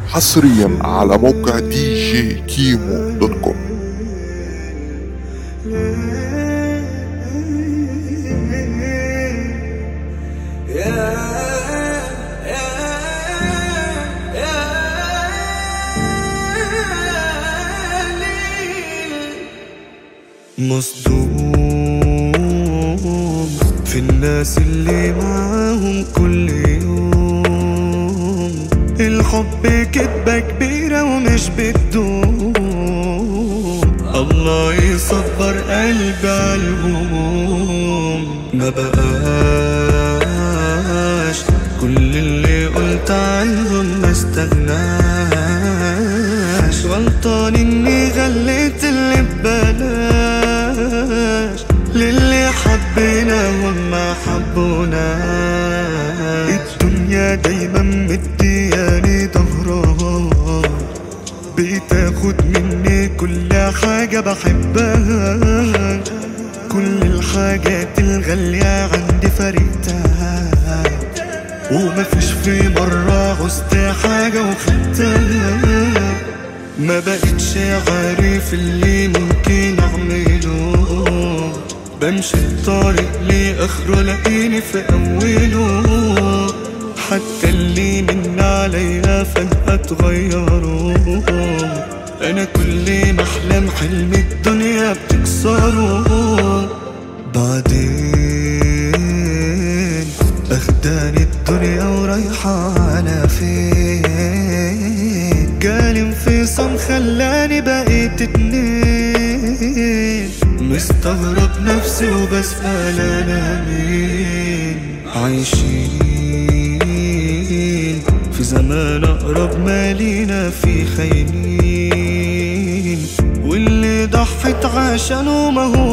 حصريا على موقع دي جي كيمو دوت كوم مصدوم في الناس اللي معاهم كل يوم الحب كدبة كبيرة ومش بتدوم الله يصبر قلبي عالهموم ما بقاش كل اللي قلت عنهم ما استغناش غلطان اني غليت اللي ببلاش للي حبينا وما حبونا الدنيا دايما مدياني ظهرها بتاخد مني كل حاجة بحبها كل الحاجات الغالية عندي فرقتها ومفيش في مرة عوزت حاجة وخدتها ما بقتش عارف اللي ممكن اعمله بمشي الطريق لاخره لاقيني في اوله حتى اللي من عليا فجأة اتغيروا انا كل ما احلم حلم الدنيا بتكسره بعدين اخداني الدنيا ورايحة على فين جالي انفصام خلاني بقيت اتنين مستغرب نفسي وبسأل انا مين عايشين في زمان اقرب ما لينا في خاينين واللي ضحت عشانه ما هو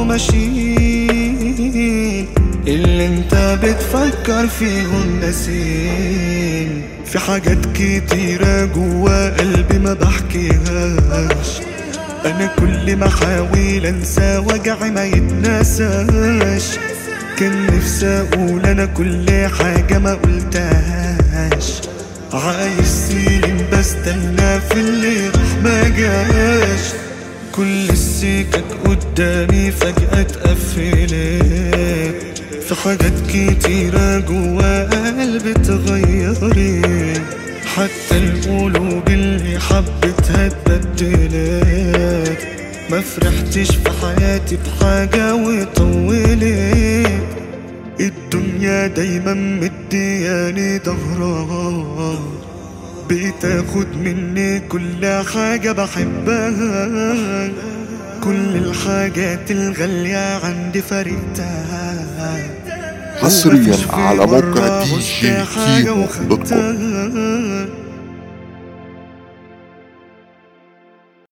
ماشيين اللي انت بتفكر فيهم ناسين في حاجات كتيرة جوا قلبي ما بحكيهاش انا كل ما احاول انسى وجعي ما يتنساش كان نفسي اقول انا كل حاجة ما قلتهاش عايز سنين بستنى في اللي راح ما جاش كل السكك قدامي فجأة اتقفلت في حاجات كتيرة جوا قلبي اتغيرت حتى القلوب اللي حبتها اتبدلت ما فرحتش في حياتي بحاجة وطولت الدنيا دايما مدياني ظهرها بتاخد مني كل حاجة بحبها كل الحاجات الغالية عندي فرقتها حصرياً ومفيش في على موقع مرة دي عوزت جي حاجة كيمو دوت كوم. وخدتها